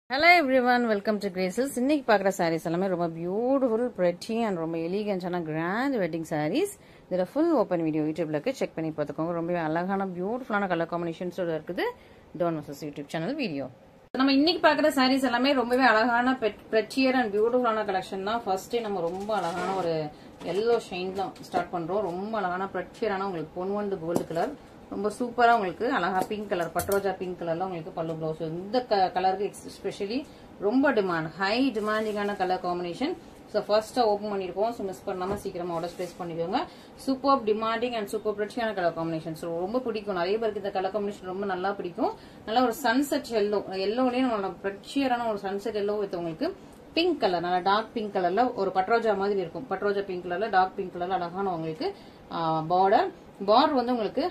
hello everyone welcome to Graces இன்னைக்கு பார்க்குற சாரீஸ் எல்லாமே ரொம்ப பியூட்டிஃபுல் ப்ரெட்டி அண்ட் ரொம்ப எலிகன்ஸான கிராண்ட் வெட்டிங் சாரீஸ் இதில் ஃபுல் ஓப்பன் வீடியோ யூடியூப்ல இருக்கு செக் பண்ணி பார்த்துக்கோங்க ரொம்ப அழகான பியூட்டிஃபுல்லான கலர் காம்பினேஷன்ஸோட இருக்குது டோன் மசஸ் யூடியூப் சேனல் வீடியோ நம்ம இன்னைக்கு பார்க்குற சாரீஸ் எல்லாமே ரொம்பவே அழகான ப்ரெட்டியர் அண்ட் பியூட்டிஃபுல்லான கலெக்ஷன் தான் ஃபர்ஸ்டே நம்ம ரொம்ப அழகான ஒரு எல்லோ ஷைன் தான் ஸ்டார்ட் பண்றோம் ரொம்ப அழகான ப்ரெட்டியரான உங்களுக்கு பொன்வண்டு கோல்டு கலர் ரொம்ப சூப்பரா உங்களுக்கு அழகா பிங்க் கலர் பட்ரோஜா பிங்க் கலர்ல உங்களுக்கு பல்லு பிளவுஸ் இந்த கலருக்கு எஸ்பெஷலி ரொம்ப டிமாண்ட் ஹை டிமாண்டிங்கான கலர் காம்பினேஷன் ஸோ ஃபர்ஸ்டா ஓப்பன் பண்ணிருக்கோம் ஸோ மிஸ் பண்ணாம சீக்கிரமா ஆர்டர் பிளேஸ் பண்ணிக்கோங்க சூப்பர் டிமாண்டிங் அண்ட் சூப்பர் பிரிச்சியான கலர் காம்பினேஷன் ஸோ ரொம்ப பிடிக்கும் நிறைய பேருக்கு இந்த கலர் காம்பினேஷன் ரொம்ப நல்லா பிடிக்கும் நல்லா ஒரு சன்செட் எல்லோ எல்லோலயே நம்மளோட பிரிச்சியரான ஒரு சன்செட் எல்லோ வித் உங்களுக்கு பிங்க் கலர் நல்லா டார்க் பிங்க் கலர்ல ஒரு பட்ரோஜா மாதிரி இருக்கும் பட்ரோஜா பிங்க் கலர்ல டார்க் பிங்க் கலர்ல அழகான உங்களுக்கு பார்டர் பார்டர் வந்து உங்களுக்கு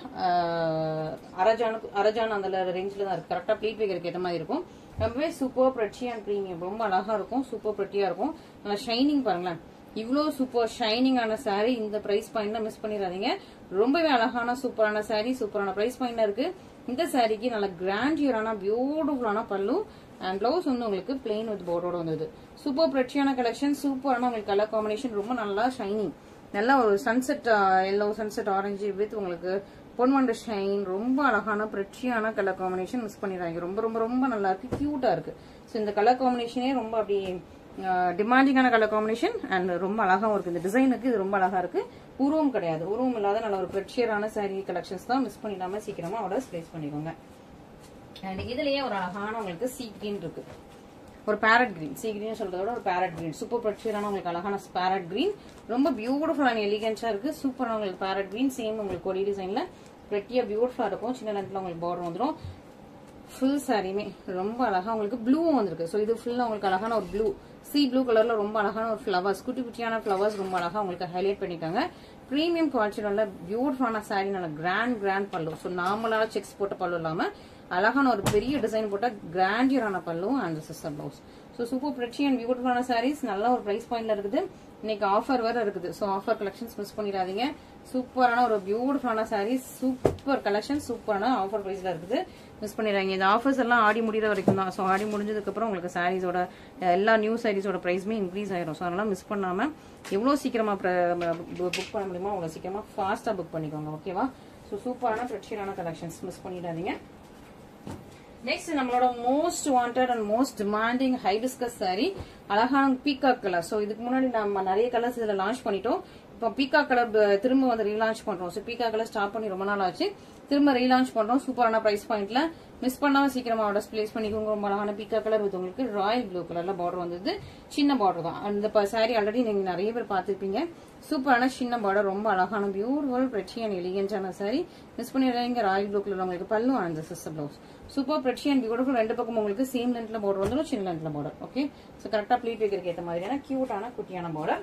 அரஜானுக்கு அரஜான் அந்த ரேஞ்சில் தான் இருக்கு கரெக்டாக ப்ளீட் வைக்கிறதுக்கு ஏற்ற மாதிரி இருக்கும் ரொம்பவே சூப்பர் ப்ரெட்டி அண்ட் ப்ரீமியம் ரொம்ப அழகா இருக்கும் சூப்பர் ப்ரெட்டியா இருக்கும் நல்லா ஷைனிங் பாருங்களேன் இவ்வளோ சூப்பர் ஷைனிங்கான சாரீ இந்த பிரைஸ் பாயிண்ட்ல மிஸ் பண்ணிடாதீங்க ரொம்பவே அழகான சூப்பரான சாரீ சூப்பரான பிரைஸ் பாயிண்ட்ல இருக்கு இந்த சாரிக்கு நல்ல கிராண்டியரான பியூட்டிஃபுல்லான பல்லு அண்ட் பிளவுஸ் வந்து உங்களுக்கு பிளெயின் வித் போர்டோட வந்தது சூப்பர் ப்ரெட்டியான கலெக்ஷன் சூப்பரான உங்களுக்கு கலர் காம்பினேஷன் ரொம்ப நல்லா ஷைனிங் நல்லா ஒரு sunset yellow sunset orange with உங்களுக்கு பொன்வண்டு ஷைன் ரொம்ப அழகான ப்ரெட்டியான கலர் காம்பினேஷன் மிஸ் பண்ணிடுறாங்க ரொம்ப ரொம்ப ரொம்ப நல்லா இருக்கு கியூட்டா இருக்கு ஸோ இந்த கலர் காம்பினேஷனே ரொம்ப அப்படி டிமாண்டிங்கான கலர் காம்பினேஷன் அண்ட் ரொம்ப அழகாவும் இருக்கு இந்த டிசைனுக்கு இது ரொம்ப அழகா இருக்கு உருவம் கிடையாது உருவம் இல்லாத நல்ல ஒரு ப்ரெட்ஷியரான சாரி கலெக்ஷன்ஸ் தான் மிஸ் பண்ணிடாம சீக்கிரமா ஆர்டர்ஸ் பிளேஸ் பண்ணிக்கோங்க அண்ட் இதுலயே ஒரு அழகான உங்களுக்கு சீ கிரீன் இருக்கு ஒரு பேரட் கிரீன் சீ கிரீன் சொல்றதோட ஒரு பேரட் கிரீன் சூப்பர் ப்ரெட்ஷியரான உங்களுக்கு அழகான பேரட் கிரீன் ரொம்ப பியூட்டிஃபுல் அண்ட் எலிகன்ஸா இருக்கு சூப்பரான உங்களுக்கு பேரட் கிரீன் சேம் உங்களுக்கு கொடி டிசைன்ல வெட்டியா பியூட்டிஃபுல்லா இருக்கும் சின்ன லென்த்ல உங்களுக்கு பார்டர் வந்துடும் ஃபுல் சாரியுமே ரொம்ப அழகா உங்களுக்கு ப்ளூவும் வந்திருக்கு ஸோ இது ஃபுல்லா உங்களுக்கு அழகான ஒரு ப்ளூ சி ப்ளூ கலர்ல ரொம்ப அழகான ஒரு ஃபிளவர்ஸ் குட்டி குட்டியான ஃபிளவர்ஸ் ரொம்ப அழகா உங்களுக்கு ஹைலைட் பண்ணிருக்காங்க ப்ரீமியம் குவாலிட்டியில் உள்ள பியூட்டிஃபுல்லான சாரி நல்ல கிராண்ட் கிராண்ட் பல்லு ஸோ நார்மலான செக்ஸ் போட்ட பல்லு இல்லாம அழகான ஒரு பெரிய டிசைன் போட்ட கிராண்டியரான பல்லு and sister blouse so super pretty and பியூட்டிஃபுல்லான சாரீஸ் நல்ல ஒரு பிரைஸ் பாயிண்ட்ல இருக்குது இன்னைக்கு ஆஃபர் வேற இருக்குது ஸோ ஆஃபர் கலெக்ஷன்ஸ் மிஸ் பண்ணிடாதீங்க சூப்பரான ஒரு பியூட்டிஃபுல்லான சாரீஸ் சூப்பர் கலெக்ஷன் சூப்பரான ஆஃபர் பிரைஸ்ல இருக்குது மிஸ் பண்ணிடுறாங்க இந்த ஆஃபர்ஸ் எல்லாம் ஆடி முடிகிற வரைக்கும் தான் ஸோ ஆடி முடிஞ்சதுக்கு அப்புறம் உங்களுக்கு சாரீஸோட எல்லா நியூ சாரீஸோட ப்ரைஸுமே இன்க்ரீஸ் ஆயிரும் ஸோ அதனால மிஸ் பண்ணாம எவ்வளோ சீக்கிரமா புக் பண்ண முடியுமோ அவ்வளோ சீக்கிரமா ஃபாஸ்டா புக் பண்ணிக்கோங்க ஓகேவா ஸோ சூப்பரான ப்ரெட்ஷியரான கலெக்ஷன்ஸ் மிஸ் பண்ணிடாதீங்க நெக்ஸ்ட் நம்மளோட most wanted and most demanding hibiscus saree அழகான பீகாக் கலர் ஸோ இதுக்கு முன்னாடி நம்ம நிறைய கலர்ஸ் இதில் லான்ச் பண்ணிட்டோம் இப்போ பீகா கலர் திரும்ப வந்து ரீலான்ச் பண்றோம் ஸோ பீகா கலர் ஸ்டாப் பண்ணி ரொம்ப நாள் ஆச்சு திரும்ப ரீலான்ச் பண்றோம் சூப்பரான பிரைஸ் பாயிண்ட்ல மிஸ் பண்ணாம சீக்கிரமா ஆர்டர்ஸ் பிளேஸ் பண்ணிக்கோங்க ரொம்ப அழகான பீக்கா கலர் வித் உங்களுக்கு ராயல் ப்ளூ கலர்ல பார்டர் வந்தது சின்ன பார்டர் தான் அந்த சாரி ஆல்ரெடி நீங்க நிறைய பேர் பார்த்திருப்பீங்க சூப்பரான சின்ன பார்டர் ரொம்ப அழகான பியூட்டிஃபுல் பிரெட்சி அண்ட் எலிகன்ஸான சாரி மிஸ் பண்ணிடுறீங்க ராயல் ப்ளூ கலர் உங்களுக்கு pallu and sister blouse super pretty and beautiful ரெண்டு பக்கம் உங்களுக்கு சேம் லென்த்ல பார்டர் வந்துடும் சின்ன லென்த்ல பார்டர் ஓகே ஸோ கரெக்டா ப்ளீட் வைக்கிறதுக்கு ஏற்ற மாதிரியான கியூட்டான குட்டியான பார்டர்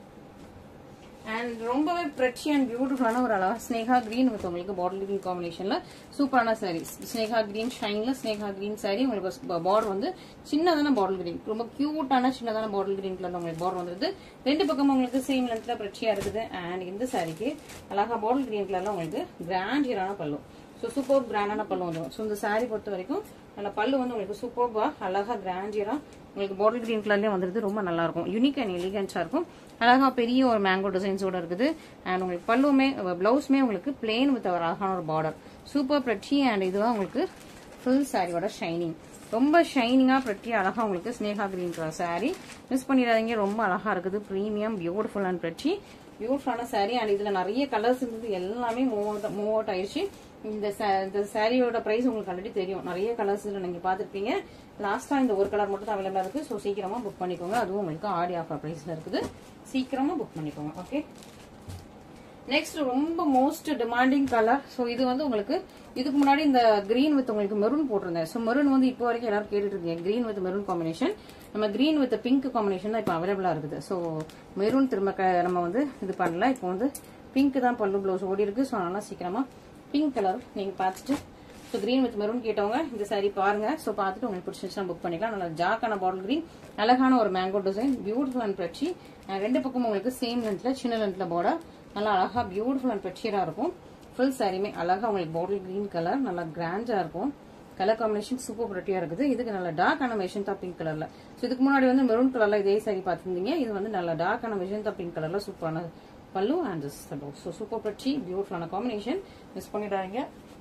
அண்ட் ரொம்பவே பிரெட்சி அண்ட் பியூட்டிஃபுல்லான ஒரு அழகா ஸ்னேகா கிரீன் வித் உங்களுக்கு பாட்டில் கிரீன் காம்பினேஷன்ல சூப்பரான சாரீஸ் ஸ்னேகா கிரீன் ஷைன்ல ஸ்னேகா கிரீன் சாரி உங்களுக்கு பார்டர் வந்து சின்னதான பாட்டில் கிரீன் ரொம்ப கியூட்டான சின்னதான பாட்டில் கிரீன் கலர் உங்களுக்கு பார்டர் வந்துருது ரெண்டு பக்கம் உங்களுக்கு சேம் லென்த்ல பிரெட்சியா இருக்குது அண்ட் இந்த சாரிக்கு அழகா பாட்டில் கிரீன் கலர்ல உங்களுக்கு கிராண்டியரான பல்லு ஸோ சூப்பர் கிராண்டான பல்லு வந்துடும் ஸோ இந்த சாரி பொறுத்த வரைக்கும் நல்ல பல்லு வந்து உங்களுக்கு சூப்பர்பா அழகா கிராண்டியரா உங்களுக்கு பாட்டில் கிரீன் கலர்லேயே வந்துருது ரொம்ப நல்லா இருக்கும் யூனிக் அண்ட் எலிகன்ஸா இருக்கும் அழகா பெரிய ஒரு மேங்கோ டிசைன்ஸோட இருக்குது அண்ட் உங்களுக்கு பல்லுமே பிளவுஸ்மே உங்களுக்கு பிளெயின் வித் ஒரு அழகான ஒரு பார்டர் சூப்பர் ப்ரெட்டி அண்ட் இதுதான் உங்களுக்கு ஃபுல் சாரியோட ஷைனிங் ரொம்ப ஷைனிங்கா ப்ரெட்டி அழகா உங்களுக்கு Sneha green colour sari miss பண்ணிடாதீங்க ரொம்ப அழகா இருக்குது ப்ரீமியம் பியூட்டிஃபுல் அண்ட் ப்ரெட்டி பியூட்டிஃபுல்லான சாரி அண்ட் இதுல நிறைய கலர்ஸ் இருந்தது எல்லாமே மூவ் அவுட் மூவ் அவுட் ஆயிடுச்சு இந்த இந்த சாரியோட பிரைஸ் உங்களுக்கு ஆல்ரெடி தெரியும் நிறைய கலர்ஸ் நீங்க பாத்துருப்பீங்க லாஸ்டா இந்த ஒரு கலர் மட்டும் தான் அவைலபிளா இருக்கு ஸோ சீக்கிரமா புக் பண்ணிக்கோங்க அதுவும் உங்களுக்கு ஆடி ஆஃபர் பிரைஸ்ல இருக்குது சீக்கிரமா புக் பண்ணிக்கோங்க ஓகே நெக்ஸ்ட் ரொம்ப மோஸ்ட் டிமாண்டிங் கலர் ஸோ இது வந்து உங்களுக்கு இதுக்கு முன்னாடி இந்த கிரீன் வித் உங்களுக்கு மெரூன் போட்டிருந்தேன் ஸோ மெரூன் வந்து இப்போ வரைக்கும் எல்லாரும் கேட்டுட்டு இருக்கீங்க கிரீன் வித் மெரூன் காம்பினேஷன் நம்ம கிரீன் வித் பிங்க் காம்பினேஷன் தான் இப்போ அவைலபிளா இருக்குது ஸோ மெரூன் திரும்ப நம்ம வந்து இது பண்ணல இப்போ வந்து பிங்க் தான் பல்லு ப்ளவுஸ் ஓடி இருக்கு ஸோ அதனால சீக்கிரமா பிங்க் கலர் நீங்க பார்த்துட்டு ஸோ கிரீன் வித் மெரூன் கேட்டவங்க இந்த சாரி பாருங்க ஸோ பார்த்துட்டு உங்களுக்கு பிடிச்சிருச்சுன்னா புக் பண்ணிக்கலாம் நல்லா ஜாக்கான பாட்டில் கிரீன் அழகான ஒரு மேங்கோ டிசைன் பியூட்டிஃபுல் அண்ட் பிரச்சி ரெண்டு பக்கம் உங்களுக்கு சேம் லென்த்ல சின்ன லென்த்ல பார்டர் நல்லா அழகா பியூட்டிஃபுல் அண்ட் பிரச்சியரா இருக்கும் ஃபுல் சாரியுமே அழகா உங்களுக்கு பாட்டில் கிரீன் கலர் நல்லா கிராண்டா இருக்கும் கலர் காம்பினேஷன் சூப்பர் ப்ரெட்டியா இருக்குது இதுக்கு நல்ல டார்க் ஆன மெஷந்தா பிங்க் கலர்ல ஸோ இதுக்கு முன்னாடி வந்து மெரூன் கலர்ல இதே சாரி பார்த்துருந்தீங்க இது வந்து நல்ல டார்க் ஆன மெஷந்தா பிங்க் கலர்ல சூப்பரான பல்லு and this so super pretty பியூட்டிஃபுல்லான காம்பினேஷன் மிஸ் பண்ணிடாதீங்க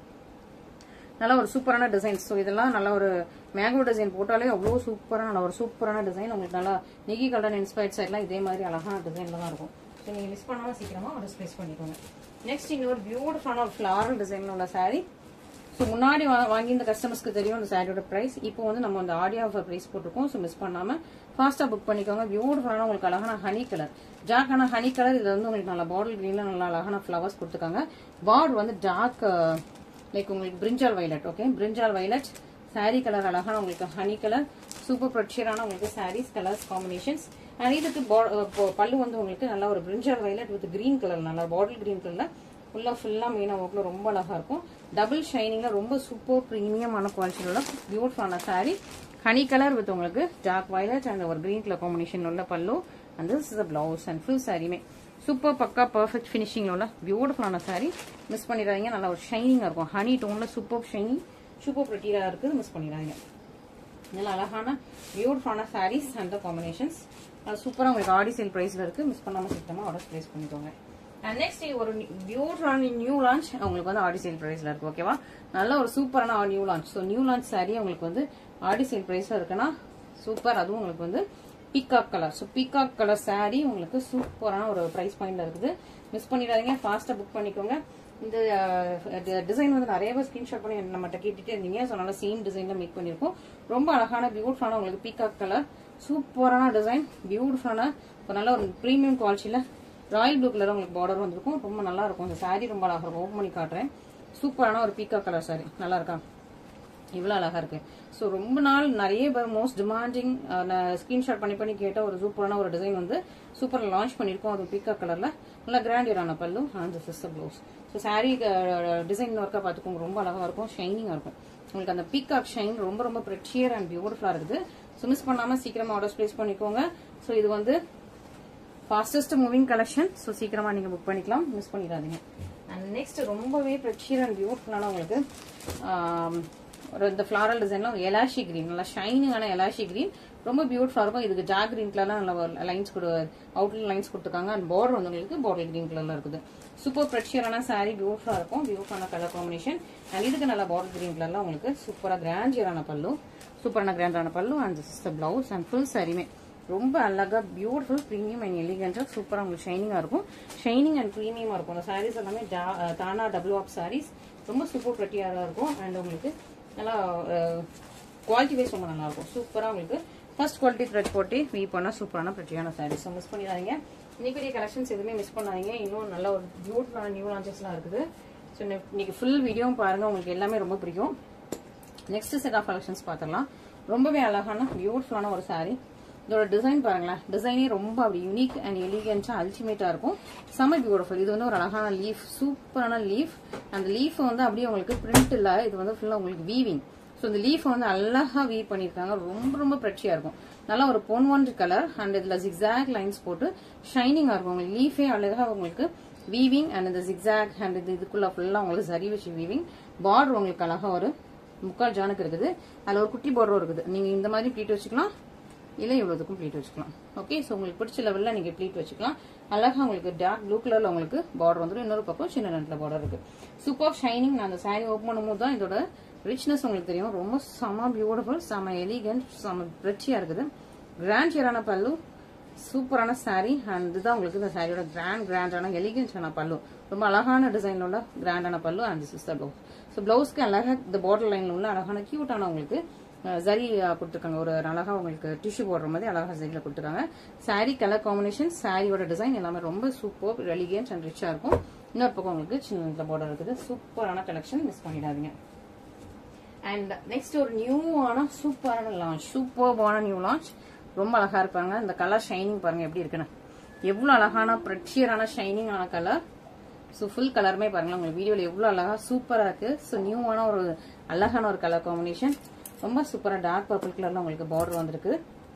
நல்ல ஒரு சூப்பரான டிசைன் ஸோ இதெல்லாம் நல்ல ஒரு மேங்கோ டிசைன் போட்டாலே அவ்வளோ சூப்பரான நல்ல ஒரு சூப்பரான டிசைன் உங்களுக்கு நல்லா நெகி கலர் இன்ஸ்பயர்ட் சைட்லாம் இதே மாதிரி அழகான டிசைன்ல தான் இருக்கும் ஸோ நீங்கள் மிஸ் பண்ணாமல் சீக்கிரமா ஆர்டர் ப்ளேஸ் பண்ணிக்கோங்க நெக்ஸ்ட் இங்கே ஒரு பியூட்டிஃபுல்லான ஒரு ஃப்ளாரல் டிசைன்ல உள்ள saree ஸோ முன்னாடி வா- வாங்கி இந்த கஸ்டமர்ஸ்க்கு தெரியும் இந்த சாரியோட ப்ரைஸ் இப்போ வந்து நம்ம அந்த ஆடியோ ஆஃபர் ப்ரைஸ் போட்டிருக்கோம் ஸோ மிஸ் பண்ணாம ஃபாஸ்டா புக் பண்ணிக்கோங்க பியூட்டிஃபுல்லான உங்களுக்கு அழகான ஹனி கலர் ஜாக்கான ஹனி கலர் இதுல வந்து உங்களுக்கு நல்லா பாட்டில் கிரீன்ல நல்லா அழகான ஃப்ளவர்ஸ் கொடுத்துருக்காங்க பார்டர் வந்து டார்க் லைக் உங்களுக்கு brinjal violet okay brinjal violet saree colour அழகான உங்களுக்கு ஹனி கலர் சூப்பர் ப்ரொச்சரான உங்களுக்கு sarees கலர்ஸ் காம்பினேஷன்ஸ் அண்ட் இதுக்கு bo- அஹ் பொ- பல்லு வந்து உங்களுக்கு நல்லா ஒரு brinjal violet with green colour நல்லா பாட்டில் கிரீன் கலர்ல ஃபுல்லா ஃபுல்லா மீனா ஒர்க்ல ரொம்ப அழகா இருக்கும் டபுள் ஷைனிங்ல ரொம்ப சூப்பர் ப்ரீமியமான குவாலிட்டியில் உள்ள பியூட்டிஃபுல்லான saree ஹனி கலர் வித் உங்களுக்கு டார்க் வயலட் அண்ட் ஒரு கிரீன் கலர் காம்பினேஷன் உள்ள பல்லு and this is blouse and full சாரியுமே சூப்பர் பக்கா பர்ஃபெக்ட் ஃபினிஷிங்ல உள்ள பியூட்டிஃபுல்லான saree மிஸ் பண்ணிடாதீங்க நல்லா ஒரு ஷைனிங்கா இருக்கும் ஹனி டோன்ல சூப்பர் ஷைனிங் சூப்பர் ப்ரெட்டியா இருக்குது மிஸ் பண்ணிடாதீங்க நல்ல அழகான பியூட்டிஃபுல்லான சாரீஸ் அண்ட் காம்பினேஷன்ஸ் சூப்பரா உங்களுக்கு ஆடி சேல் பிரைஸ்ல இருக்கு மிஸ் பண்ணாம சீக்கிரமா ஆர்டர் பிளேஸ் பண்ணிக்கோங்க அண்ட் நெக்ஸ்ட் ஒரு பியூட்டிஃபுல்லான நியூ லான்ச் உங்களுக்கு வந்து ஆடி சேல் பிரைஸ்ல இருக்கு ஓகேவா நல்ல ஒரு சூப்பரான new launch so new launch saree உங்களுக்கு வந்து ஆடி சேல் பிரைஸ்ல இருக்குன்னா சூப்பர் அதுவும் உங்களுக்கு வந்து peacock colour so peacock colour saree உங்களுக்கு சூப்பரான ஒரு பிரைஸ் பாயிண்ட்ல இருக்குது மிஸ் பண்ணிடாதீங்க ஃபாஸ்டா புக் பண்ணிக்கோங்க இந்த டிசைன் வந்து நிறைய பேர் ஸ்கிரீன்ஷாட் பண்ணி நம்மகிட்ட கேட்டுட்டே இருந்தீங்க ஸோ நல்லா சேம் டிசைன்ல மேக் பண்ணியிருக்கோம் ரொம்ப அழகான பியூட்டிஃபுல்லான உங்களுக்கு பீகாக் கலர் சூப்பரான டிசைன் பியூட்டிஃபுல்லான ஒரு நல்ல ஒரு ப்ரீமியம் குவாலிட்டியில ராயல் ப்ளூ கலர் உங்களுக்கு பார்டர் வந்திருக்கும் ரொம்ப நல்லா இருக்கும் இந்த saree ரொம்ப அழகா இருக்கும் ஓப்பன் பண்ணி காட்டுறேன் சூப்பரான ஒரு பீகாக் கலர் saree நல்லா இருக்கா இவ்வளோ அழகா இருக்கு ஸோ ரொம்ப நாள் நிறைய பேர் மோஸ்ட் டிமாண்டிங் ஸ்கிரீன்ஷாட் பண்ணி பண்ணி கேட்ட ஒரு சூப்பரான ஒரு டிசைன் வந்து சூப்பர் லான்ச் பண்ணியிருக்கோம் அது பீக்கா கலர்ல நல்லா கிராண்டியரான பல்லு and sister blouse so sari design ஒர்க்காக பார்த்துக்கோங்க ரொம்ப அழகா இருக்கும் ஷைனிங்காக இருக்கும் உங்களுக்கு அந்த பீகாக் ஷைன் ரொம்ப ரொம்ப ப்ரெச்சியர் அண்ட் பியூட்டிஃபுல்லாக இருக்குது ஸோ மிஸ் பண்ணாம சீக்கிரமா ஆர்டர்ஸ் பிளேஸ் பண்ணிக்கோங்க ஸோ இது வந்து ஃபாஸ்டஸ்ட் மூவிங் கலெக்ஷன் ஸோ சீக்கிரமா நீங்க புக் பண்ணிக்கலாம் மிஸ் பண்ணிடாதீங்க அண்ட் நெக்ஸ்ட் ரொம்பவே ப்ரெச்சியர் அண்ட் பியூட்டிஃபுல்லான உங்களுக்கு ஆம், ஒரு இந்த ஃபிளாரல் டிசைன்ல எலாஷி கிரீன் நல்லா ஷைனிங்கான எலாஷி கிரீன் ரொம்ப பியூட்டிஃபுல்லா இருக்கும் இதுக்கு ஜாக் கிரீன் கலர்ல நல்ல லைன்ஸ் கொடு அவுட்லைன் லைன்ஸ் கொடுத்துருக்காங்க அண்ட் பார்டர் வந்து உங்களுக்கு பாட்டில் கிரீன் கலர்ல இருக்குது சூப்பர் ப்ரெச்சியரான saree பியூட்டிஃபுல்லா இருக்கும் பியூட்டிஃபுல்லான கலர் காம்பினேஷன் அண்ட் இதுக்கு நல்ல பாட்டில் கிரீன் கலர்ல உங்களுக்கு சூப்பரா கிராண்டியரான பல்லு சூப்பரான கிராண்டான பல்லு and this the blouse and full சாரியுமே ரொம்ப அழகா பியூட்டிஃபுல் ப்ரீமியம் அண்ட் எலிகண்டா சூப்பரா உங்களுக்கு ஷைனிங்கா இருக்கும் ஷைனிங் அண்ட் ப்ரீமியமா இருக்கும் அந்த சாரீஸ் எல்லாமே ஜா- அஹ் தானா டபுள் ஆப் சாரீஸ் ரொம்ப சூப்பர் ப்ரெட்டியா இருக்கும் அண்ட் உங்களுக்கு நல்லா குவாலிட்டி வைஸ் ரொம்ப நல்லா இருக்கும் சூப்பரா உங்களுக்கு ஃபர்ஸ்ட் குவாலிட்டி த்ரெட் போட்டு வீ பண்ணா சூப்பரான ப்ரெட்டியான சாரீஸ் ஸோ மிஸ் பண்ணிடாதீங்க இன்னைக்கு கலெக்ஷன்ஸ் எதுவுமே மிஸ் பண்ணாதீங்க இன்னும் நல்ல ஒரு பியூட்டிஃபுல்லான நியூ லான்ச்சஸ்லாம் இருக்குது ஸோ இன்னைக்கு ஃபுல் வீடியோவும் பாருங்க உங்களுக்கு எல்லாமே ரொம்ப பிடிக்கும் நெக்ஸ்ட் செட் ஆஃப் கலெக்ஷன்ஸ் பார்த்துடலாம் ரொம்பவே அழகான பியூட்டிஃபுல்லான ஒரு saree இதோட டிசைன் பாருங்களேன் டிசைனே ரொம்ப அப்படி யூனிக் அண்ட் எலிகன்ஸா அல்டிமேட்டா இருக்கும் செம்ம பியூட்டிஃபுல் இது வந்து ஒரு அழகான லீஃப் சூப்பரான லீஃப் அந்த லீஃப் வந்து அப்படியே உங்களுக்கு பிரிண்ட் இல்ல இது வந்து ஃபுல்லா உங்களுக்கு வீவிங் ஸோ இந்த லீஃப் வந்து அழகா வீவ் பண்ணிருக்காங்க ரொம்ப ரொம்ப பிரச்சியா இருக்கும் நல்லா ஒரு பொன் ஒன்று கலர் அண்ட் இதுல ஜிக்ஸாக் லைன்ஸ் போட்டு ஷைனிங்கா இருக்கும் உங்களுக்கு லீஃபே அழகா உங்களுக்கு வீவிங் அண்ட் இந்த ஜிக்ஸாக் அண்ட் இது இதுக்குள்ள ஃபுல்லா உங்களுக்கு சரி வச்சு வீவிங் பார்டர் உங்களுக்கு அழகா ஒரு முக்கால் ஜானுக்கு இருக்குது அதுல ஒரு குட்டி பார்டரும் இருக்குது நீங்க இந்த மாதிரி ப்ளீட் வச்சுக்கலாம் இல்ல இவ்வளவுக்கும் ப்ளீட் வச்சுக்கலாம் ஓகே சோ உங்களுக்கு பிடிச்ச லெவல்ல நீங்க ப்ளீட் வச்சுக்கலாம் அழகா உங்களுக்கு டார்க் ப்ளூ கலர்ல உங்களுக்கு பார்டர் வந்துடும் இன்னொரு பக்கம் சின்ன ரெண்டுல பார்டர் இருக்கு சூப்பர் ஷைனிங் நான் அந்த saree ஓப்பன் பண்ணும்போது தான் இதோட ரிச்னஸ் உங்களுக்கு தெரியும் ரொம்ப செம பியூட்டிஃபுல் செம எலிகன்ட் செம ரிச்சியா இருக்குது கிராண்ட் ஷேரான பல்லு சூப்பரான saree அண்ட் இதுதான் உங்களுக்கு இந்த சாரியோட கிராண்ட் கிராண்டான எலிகன்ஸான பல்லு ரொம்ப அழகான டிசைன்ல உள்ள கிராண்டான பல்லு and this is the blouse so ப்ளவுஸ்க்கு அழகா இந்த பார்டர் லைன்ல உள்ள அழகான கியூட்டான உங்களுக்கு அஹ், ஜரி அஹ், கொடுத்திருக்காங்க ஒரு அழகா உங்களுக்கு டிஷ்யூ போடுற மாதிரி அழகா ஜரியில கொடுத்துருக்காங்க saree கலர் காம்பினேஷன் சாரியோட டிசைன் எல்லாமே ரொம்ப சூப்பர் எலிகன்ஸ் அண்ட் ரிச்சா இருக்கும் இன்னொரு பக்கம் உங்களுக்கு சின்ன பார்டர் இருக்குது சூப்பரான கலெக்ஷன் மிஸ் பண்ணிடாதீங்க அண்ட் நெக்ஸ்ட் ஒரு நியூவான சூப்பரான லான்ச் சூப்பர்பான நியூ லான்ச் ரொம்ப அழகா இருப்பாங்க இந்த கலர் ஷைனிங் பாருங்க எப்படி இருக்குன்னு எவ்வளவு அழகான ப்ரெச்சியரான ஷைனிங்கான கலர் ஸோ ஃபுல் கலருமே பாருங்களேன் உங்களுக்கு வீடியோல எவ்வளவு அழகா சூப்பரா இருக்கு ஸோ நியூவான ஒரு அழகான ஒரு கலர் காம்பினேஷன் ரொம்ப சூப்பரா டார்க் பர்பிள் கலர்ல உங்களுக்கு பார்டர் வந்திருக்கு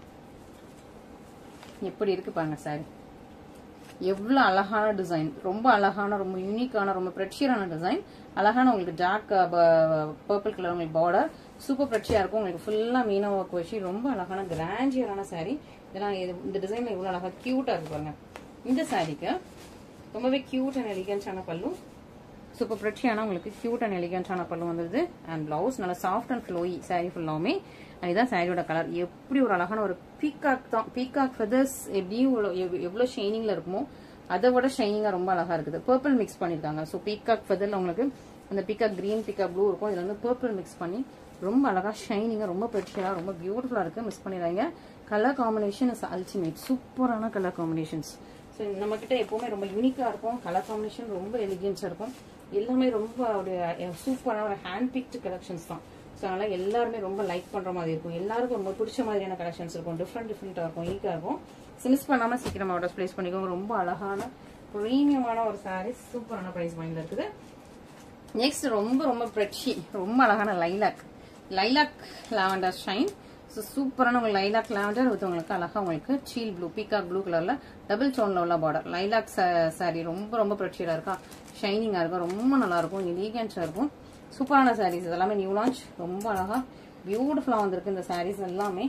எப்படி இருக்கு பாருங்க சாரி எவ்வளவு அழகான டிசைன் ரொம்ப அழகான ரொம்ப யூனிக்கான ரொம்ப ப்ரெச்சியரான டிசைன் அழகான உங்களுக்கு டார்க் பர்பிள் கலர் உங்களுக்கு பார்டர் சூப்பர் ப்ரெச்சியாக இருக்கும் உங்களுக்கு ஃபுல்லாக மீனா ஒர்க் வச்சு ரொம்ப அழகான கிராண்டியரான saree இதெல்லாம் இது இந்த டிசைனில் இவ்வளோ அழகாக க்யூட்டாக இருக்கு பாருங்க இந்த சாரீக்கு ரொம்பவே க்யூட் அண்ட் எலிகன்ஸான பல்லு சூப்பர் ப்ரெச்சியான உங்களுக்கு க்யூட் அண்ட் எலிகன்ஸான பல்லு வந்துருது அண்ட் பிளவுஸ் நல்லா சாஃப்ட் அண்ட் ஃப்ளோயி saree ஃபுல்லாமே அண்ட் இதான் சாரியோட கலர் எப்படி ஒரு அழகான ஒரு பீகாக் தான் பீகாக் ஃபெதர்ஸ் எப்படி எவ்வளோ ஷைனிங்ல இருக்குமோ அதை விட ஷைனிங்காக ரொம்ப அழகா இருக்குது பர்பிள் மிக்ஸ் பண்ணியிருக்காங்க ஸோ பீகாக் ஃபெதர்ல உங்களுக்கு அந்த பீகாக் கிரீன் பீகாக் ப்ளூ இருக்கும் இதுல வந்து பர்பிள் மிக்ஸ் பண்ணி ரொம்ப அழகா ஷைனிங்காக ரொம்ப ப்ரெச்சியாக ரொம்ப பியூட்டிஃபுல்லாக இருக்கு மிஸ் பண்ணிடுறாங்க கலர் காம்பினேஷன் இஸ் அல்டிமேட் சூப்பரான கலர் காம்பினேஷன்ஸ் ஸோ நம்ம கிட்ட எப்பவுமே ரொம்ப யூனிக்காக இருக்கும் கலர் காம்பினேஷன் ரொம்ப எலிகன்ஸாக இருக்கும் எல்லாமே ரொம்ப ஒரு சூப்பரான ஒரு ஹேண்ட் பிக்டு கலெக்ஷன்ஸ் தான் ஸோ அதனால எல்லாருமே ரொம்ப லைக் பண்ற மாதிரி இருக்கும் எல்லாருக்கும் ரொம்ப பிடிச்ச மாதிரியான கலெக்ஷன்ஸ் இருக்கும் டிஃப்ரெண்ட் டிஃப்ரெண்ட்டாக இருக்கும் ஈக்காக இருக்கும் மிஸ் பண்ணாம சீக்கிரமா ஆர்டர்ஸ் பிளேஸ் பண்ணிக்கோங்க ரொம்ப அழகான ப்ரீமியமான ஒரு சாரீ சூப்பரான ப்ரைஸ் பாயிண்ட்ல இருக்குது நெக்ஸ்ட் ரொம்ப ரொம்ப ப்ரெட்ஷி ரொம்ப அழகான lilac lilac lavender shine so சூப்பரான உங்களுக்கு லைலாக் லாவெண்டர் வித் உங்களுக்கு அழகா உங்களுக்கு சீல் ப்ளூ பீகாக் ப்ளூ கலர்ல டபுள் டோன்ல உள்ள பார்டர் லைலாக் சாரி ரொம்ப ரொம்ப ப்ரெட்ஷியா இருக்கா ஷைனிங்கா இருக்கும் ரொம்ப நல்லா இருக்கும் எலிகன்ஸா இருக்கும் சூப்பரான சாரீஸ் இதெல்லாமே நியூ லான்ச் ரொம்ப அழகா பியூட்டிஃபுல்லா வந்திருக்கு இந்த சாரீஸ் எல்லாமே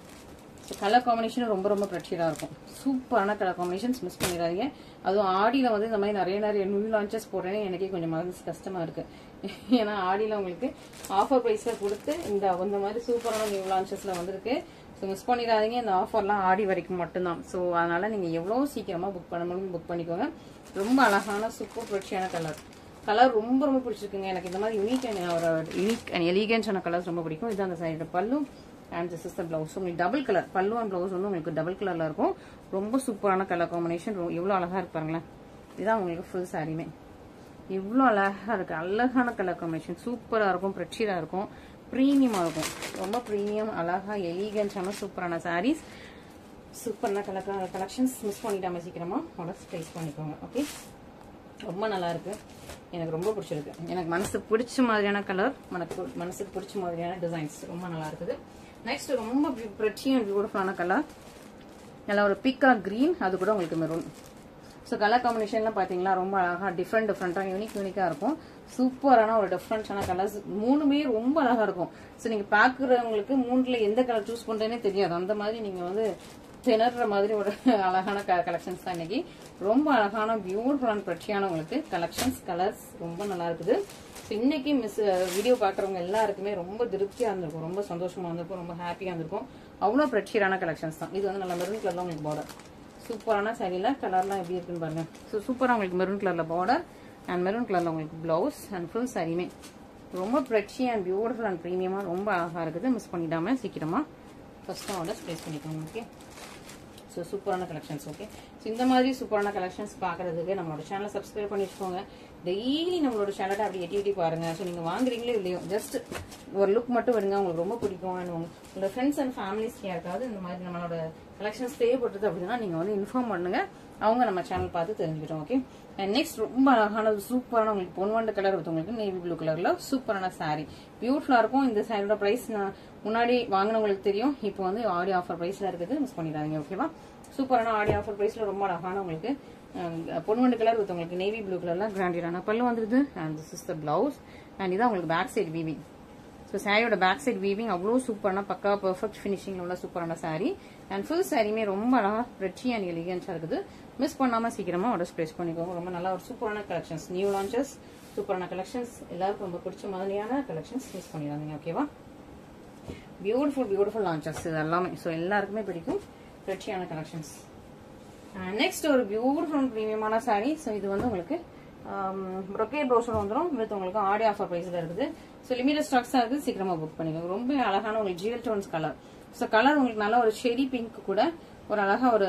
கலர் காம்பினேஷன் ரொம்ப ரொம்ப ப்ரெட்ஷியராக இருக்கும் சூப்பரான கலர் காம்பினேஷன்ஸ் மிஸ் பண்ணிடாதீங்க அதுவும் ஆடியில் வந்து இந்த மாதிரி நிறைய நிறைய நியூ லான்ச்சஸ் போடுறேன்னு எனக்கே கொஞ்சம் மனசு கஷ்டமா இருக்கு ஏன்னா ஆடியில் உங்களுக்கு ஆஃபர் ப்ரைஸில் கொடுத்து இந்த இந்த மாதிரி சூப்பரான நியூ லான்ச்சஸில் வந்திருக்கு ஸோ மிஸ் பண்ணிடாதீங்க இந்த ஆஃபர்லாம் ஆடி வரைக்கும் மட்டும்தான் ஸோ அதனால நீங்கள் எவ்வளோ சீக்கிரமாக புக் பண்ண முடியும் புக் பண்ணிக்கோங்க ரொம்ப அழகான சூப்பர் ப்ரெட்ஷியான கலர் கலர் ரொம்ப ரொம்ப பிடிச்சிருக்குங்க எனக்கு இந்த மாதிரி யூனிக் அண்ட் ஒரு யூனிக் அண்ட் எலிகன்ஸான கலர்ஸ் ரொம்ப பிடிக்கும் இது அந்த சைடு பல்லு and this is the blouse உங்களுக்கு டபுள் கலர் பல்லு அண்ட் பிளவுஸ் வந்து உங்களுக்கு டபுள் கலர்ல இருக்கும் ரொம்ப சூப்பரான கலர் காம்பினேஷன் எவ்வளோ அழகா இருக்கு பாருங்களேன் இதுதான் உங்களுக்கு ஃபுல் சாரியுமே இவ்வளோ அழகா இருக்கு அழகான கலர் காம்பினேஷன் சூப்பரா இருக்கும் ப்ரெட்ஷியரா இருக்கும் ப்ரீமியமா இருக்கும் ரொம்ப ப்ரீமியம் அழகா எலிகன்ஸான சூப்பரான சாரீஸ் சூப்பரான கலர் கலெக்ஷன்ஸ் மிஸ் பண்ணிட்டாம சீக்கிரமா ஆர்டர்ஸ் ப்ளேஸ் பண்ணிக்கோங்க ஓகே ரொம்ப நல்லா இருக்கு எனக்கு ரொம்ப பிடிச்சிருக்கு எனக்கு மனசு பிடிச்ச மாதிரியான கலர் எனக்கு மனசுக்கு பிடிச்ச மாதிரியான டிசைன்ஸ் ரொம்ப நல்லா இருக்குது நெக்ஸ்ட் ரொம்ப பிரெச்சி அண்ட் பியூட்டிஃபுல்லான கலர் நல்லா ஒரு பிக்கா கிரீன் அது கூட உங்களுக்கு மெரூன் ஸோ கலர் காம்பினேஷன்லாம் பார்த்தீங்களா ரொம்ப அழகாக டிஃப்ரெண்ட் டிஃப்ரெண்ட்டாக யூனிக் யூனிக்காக இருக்கும் சூப்பரான ஒரு டிஃப்ரெண்ட்ஸான கலர்ஸ் மூணுமே ரொம்ப அழகாக இருக்கும் ஸோ நீங்கள் பார்க்குறவங்களுக்கு மூணுல எந்த கலர் சூஸ் பண்ணுறேனே தெரியாது அந்த மாதிரி நீங்கள் வந்து திணற மாதிரி ஒரு அழகான கலெக்ஷன்ஸ் தான் இன்னைக்கு ரொம்ப அழகான பியூட்டிஃபுல்லான பிரச்சியான உங்களுக்கு கலெக்ஷன்ஸ் கலர்ஸ் ரொம்ப நல்லா இருக்குது ஸோ இன்னைக்கு மிஸ் வீடியோ பார்க்குறவங்க எல்லாருக்குமே ரொம்ப திருப்தியாக இருந்திருக்கும் ரொம்ப சந்தோஷமா இருந்திருக்கும் ரொம்ப ஹாப்பியாக இருந்திருக்கும் அவ்வளோ பிரச்சியரான கலெக்ஷன்ஸ் தான் இது வந்து நல்ல மெரூன் கலர்ல உங்களுக்கு பார்டர் சூப்பரான சாரியில் கலர்லாம் எப்படி இருக்குன்னு பாருங்க ஸோ சூப்பராக உங்களுக்கு மெரூன் கலரில் பார்டர் அண்ட் மெரூன் கலரில் உங்களுக்கு ப்ளவுஸ் அண்ட் ஃபுல் சாரியுமே ரொம்ப ப்ரெட்சி அண்ட் பியூட்டிஃபுல் அண்ட் ப்ரீமியமாக ரொம்ப அழகாக இருக்குது மிஸ் பண்ணிடாம சீக்கிரமாக ஃபஸ்ட்டு ஆர்டர்ஸ் ப்ளேஸ் பண்ணிக்கோங்க ஓகே ஸோ சூப்பரான கலெக்ஷன்ஸ் ஓகே ஸோ இந்த மாதிரி சூப்பரான கலெக்ஷன்ஸ் பார்க்கறதுக்கு நம்மளோட சேனலை சப்ஸ்கிரைப் பண்ணி வச்சுக்கோங்க டெய்லி நம்மளோட சேனலை அப்படி எட்டி எட்டி பாருங்க ஸோ நீங்கள் வாங்குறீங்களோ இல்லையோ ஜஸ்ட் ஒரு லுக் மட்டும் விடுங்க உங்களுக்கு ரொம்ப பிடிக்கும் அண்ட் உங்களோட ஃப்ரெண்ட்ஸ் அண்ட் ஃபேமிலிஸ் யாருக்காவது இந்த மாதிரி நம்மளோட கலெக்ஷன்ஸ் தேவைப்பட்டது அப்படின்னா நீங்கள் வந்து இன்ஃபார்ம் பண்ணுங்க அவங்க நம்ம சேனல் பார்த்து தெரிஞ்சுக்கிட்டோம் ஓகே அண்ட் நெக்ஸ்ட் ரொம்ப அழகான சூப்பரான உங்களுக்கு பொன்வண்டு கலர் உங்களுக்கு நேவி ப்ளூ கலர்ல சூப்பரான சாரீ பியூட்டிஃபுல்லா இருக்கும் இந்த சாரியோட பிரைஸ் நான் முன்னாடி வாங்கினவங்களுக்கு தெரியும் இப்போ வந்து ஆடி ஆஃபர் பிரைஸ்ல இருக்குது மிஸ் பண்ணிடாதீங்க ஓகேவா சூப்பரான ஆடி ஆஃபர் பிரைஸ்ல ரொம்ப அழகான உங்களுக்கு பொன்வண்டு கலர் வித் உங்களுக்கு நேவி ப்ளூ கலர்ல கிராண்டியரான பல்லு வந்துருது and this is the blouse and இதான் உங்களுக்கு பேக் சைடு வீவிங் ஸோ சாரியோட பேக் சைட் வீவிங் அவ்வளோ சூப்பரான பக்கா பர்ஃபெக்ட் ஃபினிஷிங்ல உள்ள சூப்பரான சாரீ அண்ட் ஃபுல் சாரியுமே ரொம்ப அழகா ரெச்சி அண்ட் எலிகன்ஸா இருக்குது மிஸ் பண்ணாம சீக்கிரமா ஆர்டர்ஸ் பிளேஸ் பண்ணிக்கோங்க ரொம்ப நல்லா ஒரு சூப்பரான கலெக்ஷன்ஸ் நியூ லான்ச்சஸ் சூப்பரான கலெக்ஷன்ஸ் எல்லாருக்கும் ரொம்ப பிடிச்ச மாதிரியான கலெக்ஷன்ஸ் மிஸ் பண்ணிடாதீங்க ஓகேவா பியூட்டிஃபுல் பியூட்டிஃபுல் லான்ச்சஸ் இது எல்லாமே ஸோ எல்லாருக்குமே பிடிக்கும் ரெச்சியான கலெக்ஷன்ஸ் நெக்ஸ்ட் ஒரு பியூட்டிஃபுல் ப்ரீமியமான சாரீ ஸோ இது வந்து உங்களுக்கு ப்ரொக்கேட் ப்ரௌசர் வந்துடும் வித் உங்களுக்கு ஆடி ஆஃபர் ப்ரைஸில் இருக்குது ஸோ லிமிடெட் ஸ்டாக்ஸாக இருக்குது சீக்கிரமாக புக் பண்ணிக்கோங்க ரொம்ப அழகான உங்களுக்கு ஜியல் டோன்ஸ் கலர் ஸோ கலர் உங்களுக்கு நல்ல ஒரு ஷெரி பிங்க் கூட ஒரு அழகா ஒரு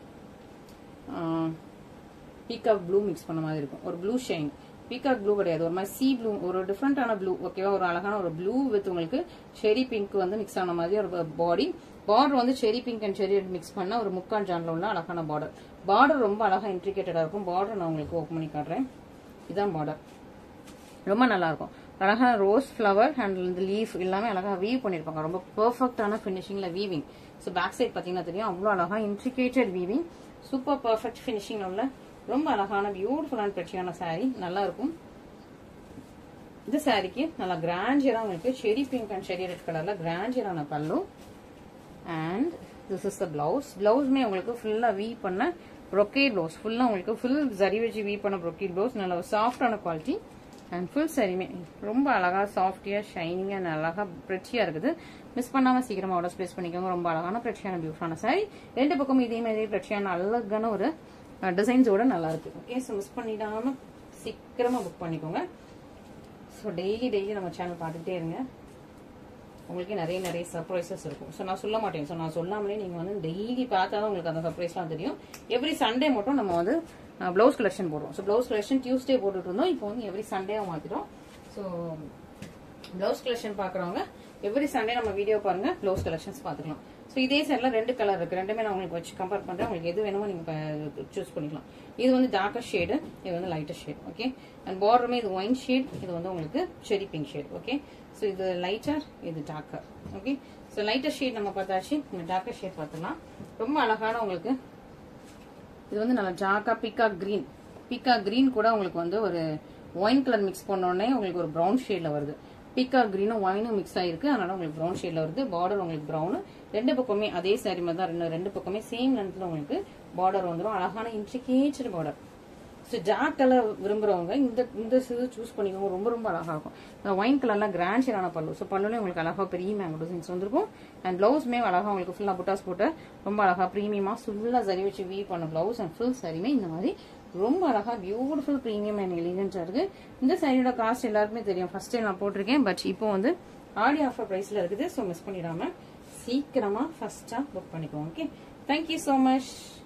பீகாக் ப்ளூ மிக்ஸ் பண்ண மாதிரி இருக்கும் ஒரு ப்ளூ ஷைன் பீகாக் ப்ளூ கிடையாது ஒரு மாதிரி சி ப்ளூ ஒரு டிஃப்ரெண்டான ப்ளூ ஓகேவா ஒரு அழகான ஒரு ப்ளூ வித் உங்களுக்கு செரி பிங்க் வந்து மிக்ஸ் ஆன மாதிரி ஒரு பாடி பார்டர் வந்து செரி பிங்க் அண்ட் செரி மிக்ஸ் பண்ண ஒரு முக்கால் ஜான்ல உள்ள அழகான பார்டர் பார்டர் ரொம்ப அழகா இன்ட்ரிகேட்டடா இருக்கும் பார்டர் நான் உங்களுக்கு ஓப்பன் பண்ணி காட்டுறேன் இதான் பார்டர் ரொம்ப நல்லா இருக்கும் அழகா ரோஸ் ஃப்ளவர் அண்ட் இந்த லீஃப் எல்லாமே அழகா வீவ் பண்ணிருப்பாங்க ரொம்ப பெர்ஃபெக்டான ஃபினிஷிங்ல வீவிங் ஸோ பேக் சைட் பாத்தீங்கன்னா தெரியும் அவ்வளோ அழகா intricated weaving super perfect finishing உள்ள ரொம்ப அழகான பியூட்டிஃபுல்லான பிரச்சியான சாரீ நல்லா இருக்கும் இந்த சாரிக்கு நல்லா கிராண்டியரா உங்களுக்கு செரி பிங்க் அண்ட் செரி ரெட் கலர்ல கிராண்டியரான பல்லு and this is the blouse பிளவுஸ்மே உங்களுக்கு ஃபுல்லா வீ பண்ண brocade பிளவுஸ் ஃபுல்லா உங்களுக்கு ஃபுல் ஜரி வச்சு வீ பண்ண brocade பிளவுஸ் நல்ல ஒரு சாஃப்டான குவாலிட்டி அண்ட் ஃபுல் சரிமே ரொம்ப அழகா சாஃப்டியா ஷைனிங்கா அழகா பிரெச்சியா இருக்குது மிஸ் பண்ணாம சீக்கிரமா ஆர்டர் ஸ்பேஸ் பண்ணிக்கோங்க ரொம்ப அழகான பிரெச்சியான பியூட்டிஃபுல்லான சாரி ரெண்டு பக்கமும் இதே மாதிரி பிரெச்சியான அழகான ஒரு டிசைன்ஸோட நல்லா இருக்கு ஓகே ஸோ மிஸ் பண்ணிடாம சீக்கிரமா புக் பண்ணிக்கோங்க ஸோ டெய்லி டெய்லி நம்ம சேனல் பார்த்துக்கிட்டே இருங்க உங்களுக்கு நிறைய நிறைய சர்ப்ரைசஸ் இருக்கும் ஸோ நான் சொல்ல மாட்டேன் ஸோ நான் சொல்லாமலே நீங்கள் வந்து டெய்லி பார்த்தா தான் உங்களுக்கு அந்த சர்ப்ரைஸ்லாம் தெரியும் எவ்ரி சண்டே மட்டும் நம்ம வந்து ப்ளவுஸ் கலெக்ஷன் போடுவோம் ஸோ ப்ளவுஸ் கலெக்ஷன் டியூஸ்டே போட்டுட்டு இருந்தோம் இப்போ வந்து எவ்ரி சண்டே மாற்றிட்டோம் ஸோ ப்ளவுஸ் கலெக்ஷன் பார்க்குறவங்க எவ்ரி சண்டே நம்ம வீடியோ பாருங்க ப்ளவுஸ் கலெக்ஷன்ஸ் பார்த்துக்கலாம் ஸோ இதே சைட்ல ரெண்டு கலர் இருக்கு ரெண்டுமே நான் உங்களுக்கு வச்சு கம்பேர் பண்றேன் உங்களுக்கு எது வேணுமோ நீங்க சூஸ் பண்ணிக்கலாம் இது வந்து டார்க்கர் ஷேடு இது வந்து லைட்டர் ஷேட் ஓகே அண்ட் பார்டருமே இது ஒயின் ஷேட் இது வந்து உங்களுக்கு cherry pink shade okay so இது லைட்டர் இது darker okay so lighter shade நம்ம பார்த்தாச்சு இந்த டார்க்கர் ஷேட் பார்த்துக்கலாம் ரொம்ப அழகான உங்களுக்கு இது வந்து நல்லா டார்க்கா பீக்கா கிரீன் பீக்கா கிரீன் கூட உங்களுக்கு வந்து ஒரு ஒயின் கலர் மிக்ஸ் பண்ண உடனே உங்களுக்கு ஒரு ப்ரௌன் ஷேட்ல வருது பீக்கா கிரீனும் ஒயினும் மிக்ஸ் ஆயிருக்கு அதனால உங்களுக்கு ப்ரௌன் ஷேட்ல வருது பார்டர் உங்களுக்கு ப்ரௌன் ரெண்டு பக்கமே அதே சாரி மாதிரி தான் ரெண்டு ரெண்டு பக்கமே சேம் லென்த்ல உங்களுக்கு பார்டர் வந்துடும் அழகான intricated border so dark colour விரும்புறவங்க இந்த இந்த இது சூஸ் பண்ணிக்கோங்க ரொம்ப ரொம்ப அழகா இருக்கும் ஒயின் கலர்லாம் கிராண்ட் ஷேடான பல்லு ஸோ பல்லுலேயும் உங்களுக்கு அழகா பெரிய மேங்கோ டிசைன்ஸ் வந்திருக்கும் அண்ட் பிளவுஸ்மே அழகா உங்களுக்கு ஃபுல்லா புட்டாஸ் போட்டு ரொம்ப அழகா ப்ரீமியமா ஃபுல்லா சரி வச்சு வீ பண்ண பிளவுஸ் அண்ட் ஃபுல் சரிமே இந்த மாதிரி ரொம்ப அழகா பியூட்டிஃபுல் ப்ரீமியம் அண்ட் எலிகன்ஸா இருக்கு இந்த சாரியோட காஸ்ட் எல்லாருக்குமே தெரியும் ஃபர்ஸ்ட் நான் போட்டிருக்கேன் பட் இப்போ வந்து ஆடி ஆஃபர் பிரைஸ்ல இருக்குது ஸோ மிஸ் பண்ணிடாம சீக்கிரமா ஃபர்ஸ்டா புக் பண்ணிக்கோங்க ஓகே தேங்க்யூ ஸோ மச்